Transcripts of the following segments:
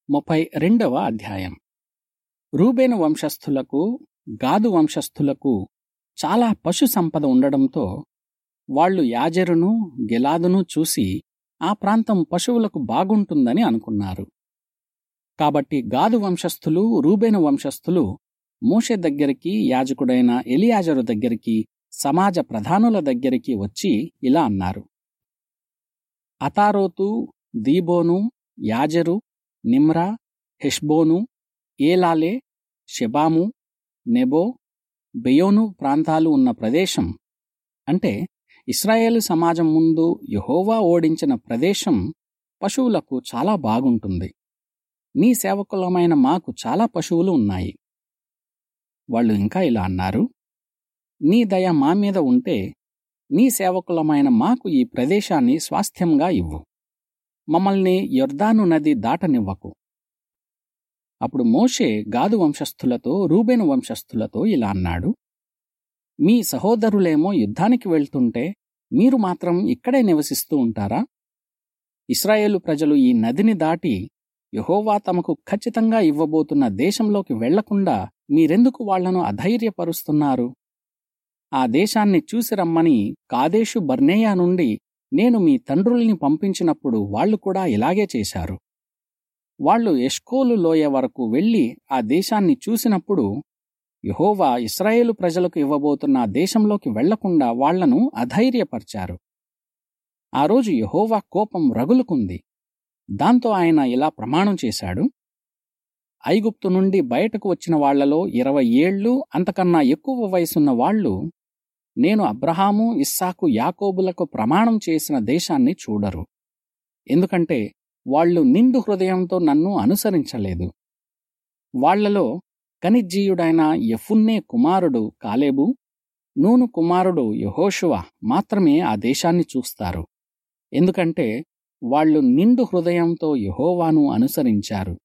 ముప్పై రెండవ అధ్యాయం రూబేను వంశస్థులకు గాదు వంశస్థులకు చాలా పశు సంపద ఉండడంతో వాళ్ళు యాజెరును గిలాదును చూసి ఆ ప్రాంతం పశువులకు బాగుంటుందని అనుకున్నారు కాబట్టి గాదు వంశస్థులు రూబేను వంశస్థులు మోషే దగ్గరికి యాజకుడైన ఎలియాజరు దగ్గరికి సమాజ ప్రధానుల దగ్గరికి వచ్చి ఇలా అన్నారు అతారోతు దీబోను యాజరు నిమ్రా హెష్బోను ఏలాలే షెబాము నెబో బెయోను ప్రాంతాలు ఉన్న ప్రదేశం అంటే ఇస్రాయేలు సమాజం ముందు యహోవా ఓడించిన ప్రదేశం పశువులకు చాలా బాగుంటుంది నీ సేవకులమైన మాకు చాలా పశువులు ఉన్నాయి వాళ్ళు ఇంకా ఇలా అన్నారు నీ దయ మా మీద ఉంటే నీ సేవకులమైన మాకు ఈ ప్రదేశాన్ని స్వాస్థ్యంగా ఇవ్వు మమ్మల్ని యొర్దాను నది దాటనివ్వకు అప్పుడు మోషే గాదు వంశస్థులతో రూబేను వంశస్థులతో ఇలా అన్నాడు మీ సహోదరులేమో యుద్ధానికి వెళ్తుంటే మీరు మాత్రం ఇక్కడే నివసిస్తూ ఉంటారా ఇస్రాయేలు ప్రజలు ఈ నదిని దాటి యహోవా తమకు ఖచ్చితంగా ఇవ్వబోతున్న దేశంలోకి వెళ్లకుండా మీరెందుకు వాళ్లను అధైర్యపరుస్తున్నారు ఆ దేశాన్ని చూసి రమ్మని కాదేశు బర్నేయా నుండి నేను మీ తండ్రుల్ని పంపించినప్పుడు వాళ్ళు కూడా ఇలాగే చేశారు వాళ్ళు ఎష్కోలు లోయ వరకు వెళ్లి ఆ దేశాన్ని చూసినప్పుడు యహోవా ఇస్రాయేలు ప్రజలకు ఇవ్వబోతున్న ఆ దేశంలోకి వెళ్లకుండా వాళ్లను అధైర్యపరిచారు ఆ రోజు యహోవా కోపం రగులుకుంది దాంతో ఆయన ఇలా ప్రమాణం చేశాడు ఐగుప్తు నుండి బయటకు వచ్చిన వాళ్లలో ఇరవై ఏళ్ళు అంతకన్నా ఎక్కువ వయసున్న వాళ్ళు నేను అబ్రహాము ఇస్సాకు యాకోబులకు ప్రమాణం చేసిన దేశాన్ని చూడరు ఎందుకంటే వాళ్ళు నిండు హృదయంతో నన్ను అనుసరించలేదు వాళ్లలో కనిజ్జీయుడైన యఫున్నే కుమారుడు కాలేబు నూను కుమారుడు యహోషువ మాత్రమే ఆ దేశాన్ని చూస్తారు ఎందుకంటే వాళ్ళు నిండు హృదయంతో యహోవాను అనుసరించారు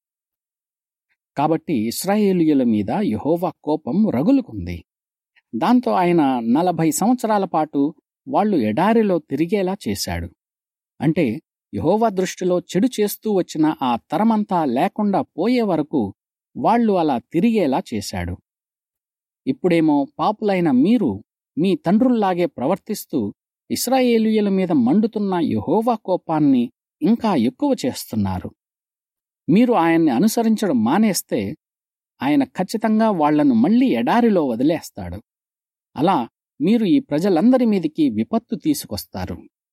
కాబట్టి ఇస్రాయేలీయుల మీద యహోవా కోపం రగులుకుంది దాంతో ఆయన నలభై సంవత్సరాల పాటు వాళ్ళు ఎడారిలో తిరిగేలా చేశాడు అంటే యహోవా దృష్టిలో చెడు చేస్తూ వచ్చిన ఆ తరమంతా లేకుండా పోయే వరకు వాళ్ళు అలా తిరిగేలా చేశాడు ఇప్పుడేమో పాపులైన మీరు మీ తండ్రుల్లాగే ప్రవర్తిస్తూ ఇస్రాయేలీయుల మీద మండుతున్న యహోవా కోపాన్ని ఇంకా ఎక్కువ చేస్తున్నారు మీరు ఆయన్ని అనుసరించడం మానేస్తే ఆయన ఖచ్చితంగా వాళ్లను మళ్లీ ఎడారిలో వదిలేస్తాడు అలా మీరు ఈ ప్రజలందరి మీదికి విపత్తు తీసుకొస్తారు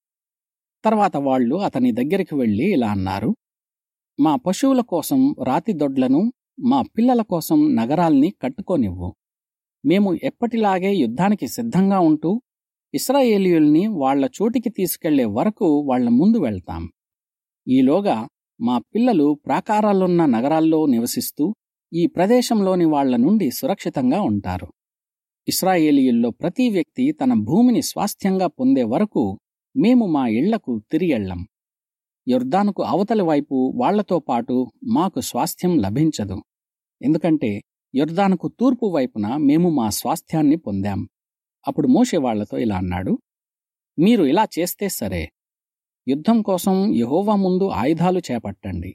తర్వాత వాళ్ళు అతని దగ్గరికి వెళ్ళి ఇలా అన్నారు మా పశువుల కోసం రాతి దొడ్లను మా పిల్లల కోసం నగరాల్ని కట్టుకోనివ్వు మేము ఎప్పటిలాగే యుద్ధానికి సిద్ధంగా ఉంటూ ఇస్రాయేలీయుల్ని వాళ్ల చోటికి తీసుకెళ్లే వరకు వాళ్ల ముందు వెళ్తాం ఈలోగా మా పిల్లలు ప్రాకారాలున్న నగరాల్లో నివసిస్తూ ఈ ప్రదేశంలోని వాళ్ల నుండి సురక్షితంగా ఉంటారు ఇస్రాయేలీయుల్లో ప్రతి వ్యక్తి తన భూమిని స్వాస్థ్యంగా పొందే వరకు మేము మా ఇళ్లకు తిరిగెళ్లం యొర్దానుకు అవతలి వైపు వాళ్లతో పాటు మాకు స్వాస్థ్యం లభించదు ఎందుకంటే యొర్దానుకు తూర్పు వైపున మేము మా స్వాస్థ్యాన్ని పొందాం అప్పుడు మోషే వాళ్లతో ఇలా అన్నాడు మీరు ఇలా చేస్తే సరే యుద్ధం కోసం యహోవా ముందు ఆయుధాలు చేపట్టండి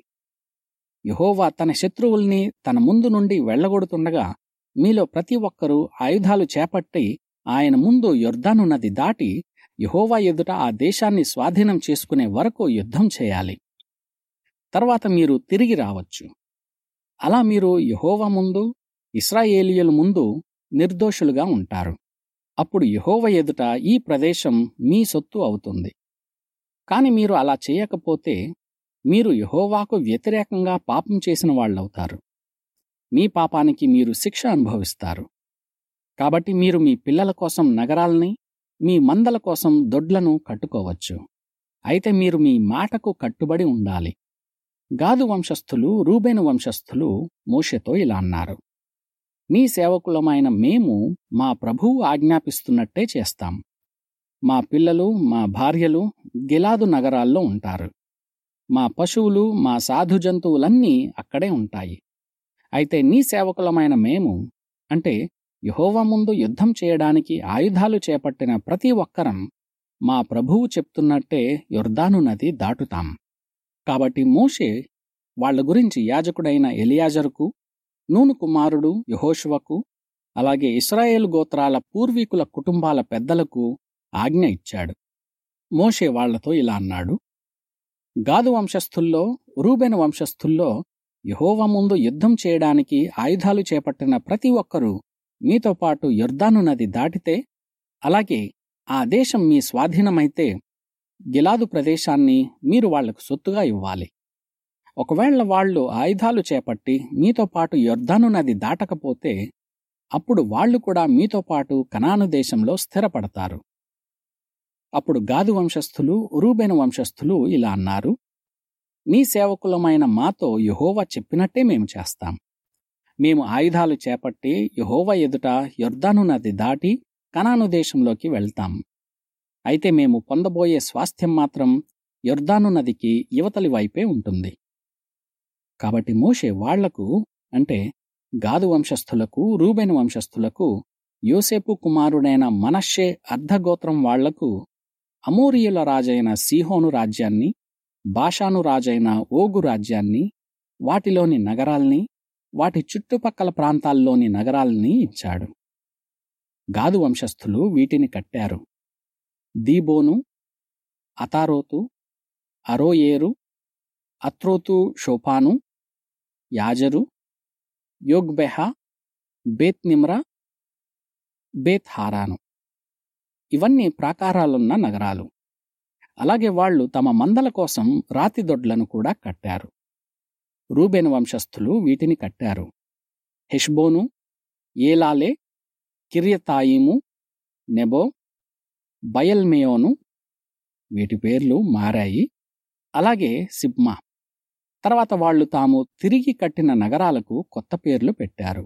యహోవా తన శత్రువుల్ని తన ముందు నుండి వెళ్లగొడుతుండగా మీలో ప్రతి ఒక్కరూ ఆయుధాలు చేపట్టి ఆయన ముందు యొర్దాను నది దాటి యహోవా ఎదుట ఆ దేశాన్ని స్వాధీనం చేసుకునే వరకు యుద్ధం చేయాలి తర్వాత మీరు తిరిగి రావచ్చు అలా మీరు యహోవా ముందు ఇస్రాయేలియల ముందు నిర్దోషులుగా ఉంటారు అప్పుడు యహోవ ఎదుట ఈ ప్రదేశం మీ సొత్తు అవుతుంది కాని మీరు అలా చేయకపోతే మీరు యహోవాకు వ్యతిరేకంగా పాపం చేసిన వాళ్ళవుతారు మీ పాపానికి మీరు శిక్ష అనుభవిస్తారు కాబట్టి మీరు మీ పిల్లల కోసం నగరాల్ని మీ మందల కోసం దొడ్లను కట్టుకోవచ్చు అయితే మీరు మీ మాటకు కట్టుబడి ఉండాలి గాదు వంశస్థులు రూబేను వంశస్థులు మోషెతో ఇలా అన్నారు నీ సేవకులమైన మేము మా ప్రభువు ఆజ్ఞాపిస్తున్నట్టే చేస్తాం మా పిల్లలు మా భార్యలు గిలాదు నగరాల్లో ఉంటారు మా పశువులు మా సాధు జంతువులన్నీ అక్కడే ఉంటాయి అయితే నీ సేవకులమైన మేము అంటే యహోవా ముందు యుద్ధం చేయడానికి ఆయుధాలు చేపట్టిన ప్రతి ఒక్కరం మా ప్రభువు చెప్తున్నట్టే యొర్దాను నది దాటుతాం కాబట్టి మోషే వాళ్ళ గురించి యాజకుడైన ఎలియాజరుకు నూను కుమారుడు యహోషువకు అలాగే ఇస్రాయేలు గోత్రాల పూర్వీకుల కుటుంబాల పెద్దలకు ఆజ్ఞ ఇచ్చాడు మోషే వాళ్లతో ఇలా అన్నాడు గాదు వంశస్థుల్లో రూబెను వంశస్థుల్లో యహోవ ముందు యుద్ధం చేయడానికి ఆయుధాలు చేపట్టిన ప్రతి ఒక్కరూ మీతో పాటు యొర్దాను నది దాటితే అలాగే ఆ దేశం మీ స్వాధీనమైతే గిలాదు ప్రదేశాన్ని మీరు వాళ్లకు సొత్తుగా ఇవ్వాలి ఒకవేళ వాళ్ళు ఆయుధాలు చేపట్టి మీతో పాటు యొర్దాను నది దాటకపోతే అప్పుడు వాళ్ళు కూడా మీతో పాటు కనాను దేశంలో స్థిరపడతారు అప్పుడు గాదు వంశస్థులు రూబెను వంశస్థులు ఇలా అన్నారు నీ సేవకులమైన మాతో యహోవా చెప్పినట్టే మేము చేస్తాం మేము ఆయుధాలు చేపట్టి యహోవ ఎదుట యొర్దాను నది దాటి కనాను దేశంలోకి వెళ్తాం అయితే మేము పొందబోయే స్వాస్థ్యం మాత్రం యొర్దాను నదికి యువతలి వైపే ఉంటుంది కాబట్టి మోషే వాళ్లకు అంటే గాదు వంశస్థులకు రూబెను వంశస్థులకు యోసేపు కుమారుడైన మనషే అర్ధగోత్రం వాళ్లకు అమోరియుల రాజైన సీహోను రాజ్యాన్ని బాషాను రాజైన ఓగు రాజ్యాన్ని వాటిలోని నగరాల్ని వాటి చుట్టుపక్కల ప్రాంతాల్లోని నగరాల్ని ఇచ్చాడు గాదు వంశస్థులు వీటిని కట్టారు దీబోను అతారోతు అరోయేరు అత్రోతు షోపాను యాజరు యోగ్బెహ బేత్ నిమ్రా బేత్ హారాను ఇవన్నీ ప్రాకారాలున్న నగరాలు అలాగే వాళ్ళు తమ మందల కోసం రాతి దొడ్లను కూడా కట్టారు రూబెన్ వంశస్థులు వీటిని కట్టారు హెష్బోను ఏలాలే కిర్యతాయిము నెబో బయల్మేయోను వీటి పేర్లు మారాయి అలాగే సిబ్మా తర్వాత వాళ్ళు తాము తిరిగి కట్టిన నగరాలకు కొత్త పేర్లు పెట్టారు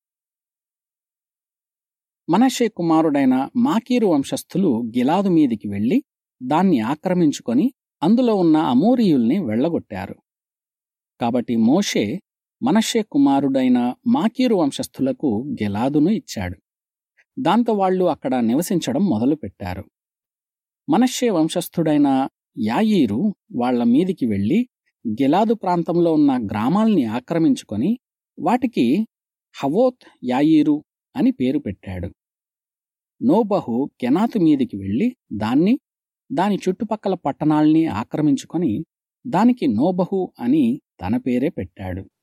మనషే కుమారుడైన మాకీరు వంశస్థులు గిలాదు మీదికి వెళ్లి దాన్ని ఆక్రమించుకొని అందులో ఉన్న అమోరియుల్ని వెళ్లగొట్టారు కాబట్టి మోషే మనషే కుమారుడైన మాకీరు వంశస్థులకు గిలాదును ఇచ్చాడు దాంతో వాళ్ళు అక్కడ నివసించడం మొదలుపెట్టారు మనషే వంశస్థుడైన యాయీరు వాళ్ల మీదికి వెళ్లి గిలాదు ప్రాంతంలో ఉన్న గ్రామాల్ని ఆక్రమించుకొని వాటికి హవోత్ యాయీరు అని పేరు పెట్టాడు నోబహు కెనాతు మీదికి వెళ్లి దాన్ని దాని చుట్టుపక్కల పట్టణాల్ని ఆక్రమించుకొని దానికి నోబహు అని తన పేరే పెట్టాడు